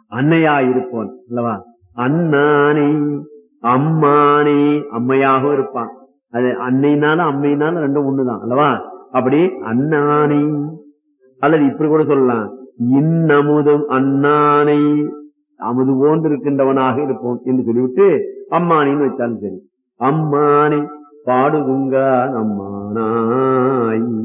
அன்னையா இருப்போன் அல்லவா அண்ணானே அம்மானே அம்மையாகவும் இருப்பான் அது அன்னைனாலும் அம்மைனாலும் ரெண்டும் ஒண்ணுதான் அல்லவா அப்படி அண்ணானே அல்லது இப்படி கூட சொல்லலாம் இன்னமுதும் அண்ணானை அமுது போன்று இருக்கின்றவனாக இருப்போம் என்று சொல்லிவிட்டு அம்மானின்னு வச்சாலும் சரி அம்மானை பாடுதுங்க அம்மானாய்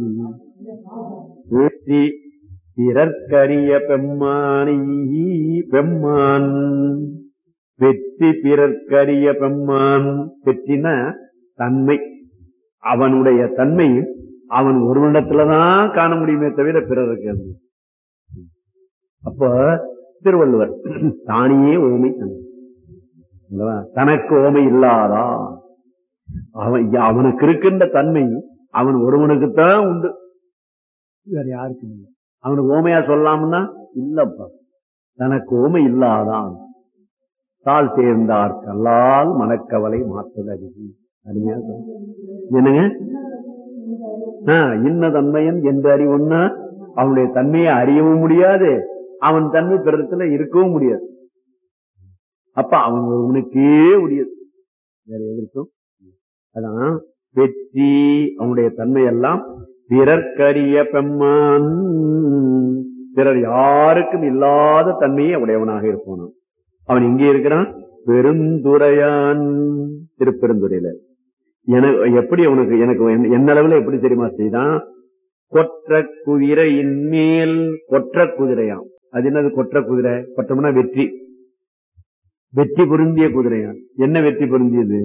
ஊற்றி பிறர்க்கரிய பெம்மானி பெம்மான் வெற்றி பிறர்க்கரிய பெம்மான் வெற்றினா தன்மை அவனுடைய தன்மை அவன் ஒருவனிடத்துலதான் காண முடியுமே தவிர பிறருக்கு அது. அப்ப திருவள்ளுவர் தானியே ஓமை தன்மை. அல்லவா? தனக்கு ஓமை இல்லாதா அவன் அவனுக்கு இருக்கின்ற தன்மை அவன் ஒருவனுக்குத்தான் உண்டு வேற யாருக்கும் இல்லை அவனுக்கு ஓமையா சொல்லலாம்னா இல்லப்பா தனக்கு ஓமை இல்லாதான் தாள் சேர்ந்தார் கல்லால் மனக்கவலை மாற்றுவது அருகி அருமையா சொன்னார். என்னங்க ஆ, இன்ன தன்மையன் என்று அறிவுன்னா அவனுடைய தன்மையை அறியவும் முடியாது அவன் தன்மை பிறத்துல இருக்கவும் முடியாது அப்ப அவன் ஒருவனுக்கே உரியது வேற எதற்கும் அதான் வெற்றி அவனுடைய தன்மை எல்லாம் பிறர்க்கரிய பெம்மான் பிறர் யாருக்கும் இல்லாத தன்மையை உடையவனாக இருப்பான் அவன் எங்கே இருக்கிறான் பெருந்துரையான் திருப்பெருந்துறையில எனக்கு எப்படி அவனுக்கு எனக்கு என்ன- என்ன அளவுல எப்படி தெரியுமா செய்தான் கொற்ற குதிரையின் மேல் கொற்ற குதிரையாம் அது என்னது கொற்ற குதிரை கொற்றம்னா வெற்றி வெற்றி பொருந்திய குதிரையாம் என்ன வெற்றி பொருந்தியது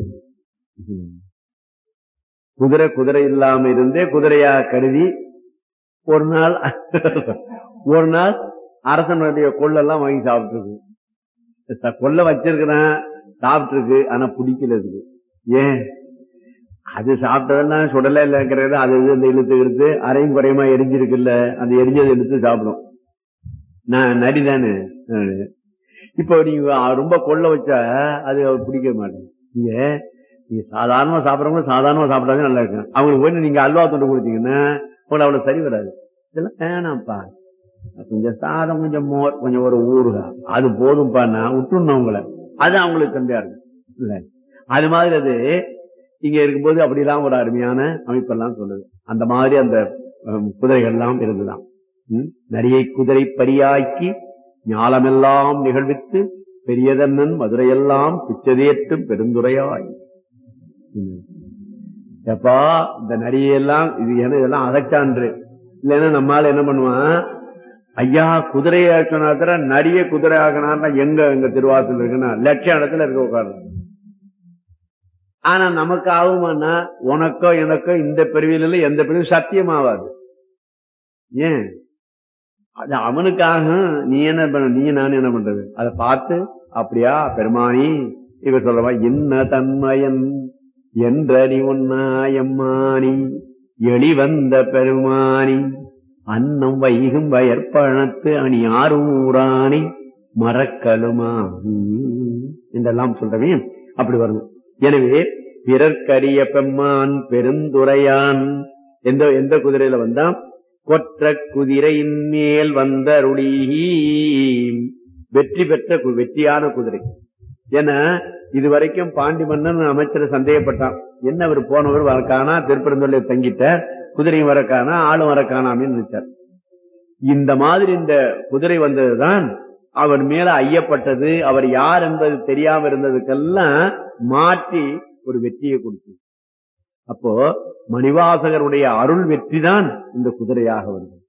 குதிரை குதிரை இல்லாம இருந்தே குதிரையா கருதி ஒரு நாள் ஒரு நாள் அரசனுடைய கொள்ளெல்லாம் வாங்கி சாப்பிட்டு கொள்ள வச்சிருக்கிறான் சாப்பிட்டு இருக்கு ஆனா பிடிக்கல இருக்கு ஏன் அது சாப்பிட்டதெல்லாம் சுடல இல்லைங்கிறது அது இது இந்த இழுத்து இழுத்து அரையும் குறையுமா எரிஞ்சிருக்குல்ல அந்த எரிஞ்சதை எடுத்து சாப்பிடும் நான் நரிதானே நானு. இப்போ நீங்க ரொம்ப கொள்ள வச்சா அது அவருக்கு பிடிக்க மாட்டேன் நீங்க நீங்க சாதாரணமா சாப்பிடறவங்க சாதாரணமா சாப்பிட்டாங்க நல்லா இருக்கும் அவங்களுக்கு போய் நீங்க அல்வா தொண்டு கொடுத்தீங்கன்னா உங்களுக்கு அவ்வளவு சரி வராது இதெல்லாம் வேணாம்ப்பா கொஞ்சம் சாதம் கொஞ்சம் மோர் கொஞ்சம் ஒரு ஊறுகாய் அது போதும்ப்பான்னா விட்டுணும் அவங்கள அது அவங்களுக்கு தம்பியா இருக்கும் இல்ல அது மாதிரி அது இங்க இருக்கும்போது அப்படிலாம் ஒரு அருமையான அமைப்பெல்லாம் சொல்லுது அந்த மாதிரி அந்த அஹ், குதிரைகள்லாம் இருந்துதான் ம்? நரியை குதிரை பரியாக்கி ஞாலமெல்லாம் நிகழ்வித்து பெரியதன்னன் மதுரையெல்லாம் பிச்சதேற்றும் பெருந்துரையாய் ம். எப்பா இந்த நரியெல்லாம் இது என்ன இதெல்லாம் அகச்சான்று இல்லைன்னா நம்மால என்ன பண்ணுவான் ஐயா குதிரையை சொன்னா நரிய குதிரை ஆகினார்னா எங்க எங்க திருவாசல் இருக்குன்னா லட்சம் இடத்துல இருக்க உட்காரு ஆனா நமக்கு ஆகுமானா உனக்கோ எனக்கோ இந்த பிரிவில எந்த பிரிவும் சத்தியமாவாது ஏன் அது அவனுக்காக நீ என்ன பண்ண நீ நான் என்ன பண்றது அதை பார்த்து அப்படியா பெருமானி இவ சொல்றவா என்ன தன்மயன் என்றடி உன்னாயம்மானி எளிவந்த பெருமானி அன்னம் வைகும் வயற்பழத்து அணி ஆரூராணி மறக்கலுமா என்றெல்லாம் சொல்றவன் அப்படி வரணும் எனவே பிறர்க்கரிய பெம்மான் பெருந்துரையான் எந்த எந்த குதிரையில வந்தா கொற்ற குதிரையின் மேல் வந்த வெற்றி பெற்ற கு- வெற்றியான குதிரை ஏன்னா இதுவரைக்கும் பாண்டி மன்னன் அமைச்சர் சந்தேகப்பட்டான் என்ன அவர் போனவர் வரக்கானா திருப்பரந்தூர்ல தங்கிட்ட குதிரையும் வரக்கானா ஆளும் வரக்கானாமின்னு நினைச்சார் இந்த மாதிரி இந்த குதிரை வந்ததுதான் அவர் மேல ஐயப்பட்டது அவர் யார் என்பது தெரியாம இருந்ததுக்கெல்லாம் மாற்றி ஒரு வெற்றியை கொடுத்து அப்போ மணிவாசகருடைய அருள் வெற்றி தான் இந்த குதிரையாக வருது